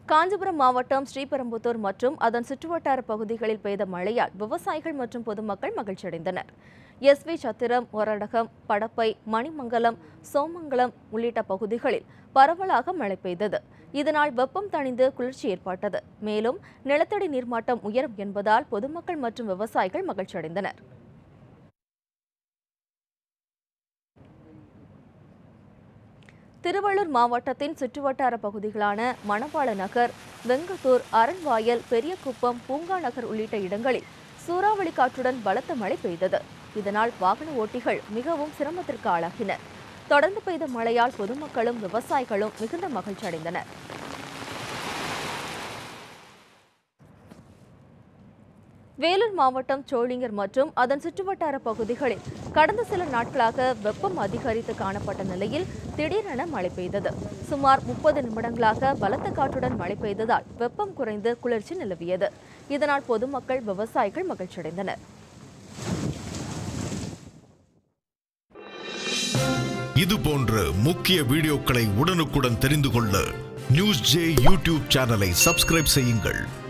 காஞ்சிபுரம் மாவட்டம் ஸ்ரீபெரும்புதூர் மற்றும் அதன் சுற்றுவட்டார பகுதிகளில் பெய்த மழையால் விவசாயிகள் மற்றும் பொதுமக்கள் மகிழ்ச்சியடைந்தனர் எஸ் வி சத்திரம் ஒரடகம் படப்பை மணிமங்கலம் சோமங்கலம் உள்ளிட்ட பகுதிகளில் பரவலாக மழை பெய்தது இதனால் வெப்பம் தணிந்து குளிர்ச்சி ஏற்பட்டது மேலும் நிலத்தடி நீர்மட்டம் உயரும் என்பதால் பொதுமக்கள் மற்றும் விவசாயிகள் மகிழ்ச்சியடைந்தனர் திருவள்ளூர் மாவட்டத்தின் சுற்றுவட்டார பகுதிகளான மணப்பாள நகர் வெங்கத்தூர் அரண்வாயல் பெரியகுப்பம் பூங்கா நகர் உள்ளிட்ட இடங்களில் சூறாவளி காற்றுடன் பலத்த மழை பெய்தது இதனால் வாகன ஓட்டிகள் மிகவும் சிரமத்திற்கு ஆளாகினர் தொடர்ந்து பெய்த மழையால் பொதுமக்களும் விவசாயிகளும் மிகுந்த மகிழ்ச்சி அடைந்தனர் வேலூர் மாவட்டம் சோளிங்கர் மற்றும் அதன் சுற்றுவட்டார பகுதிகளில் கடந்த சில நாட்களாக வெப்பம் அதிகரித்து காணப்பட்ட நிலையில் திடீரென மழை பெய்தது சுமார் முப்பது நிமிடங்களாக பலத்த காற்றுடன் மழை பெய்ததால் வெப்பம் குறைந்து குளிர்ச்சி நிலவியது இதனால் பொதுமக்கள் விவசாயிகள் மகிழ்ச்சியடைந்தனர் இது போன்ற முக்கிய வீடியோக்களை உடனுக்குடன் தெரிந்து கொள்ள நியூஸ் ஜே யூடியூப் சேனலை சப்ஸ்கிரைப் செய்யுங்கள்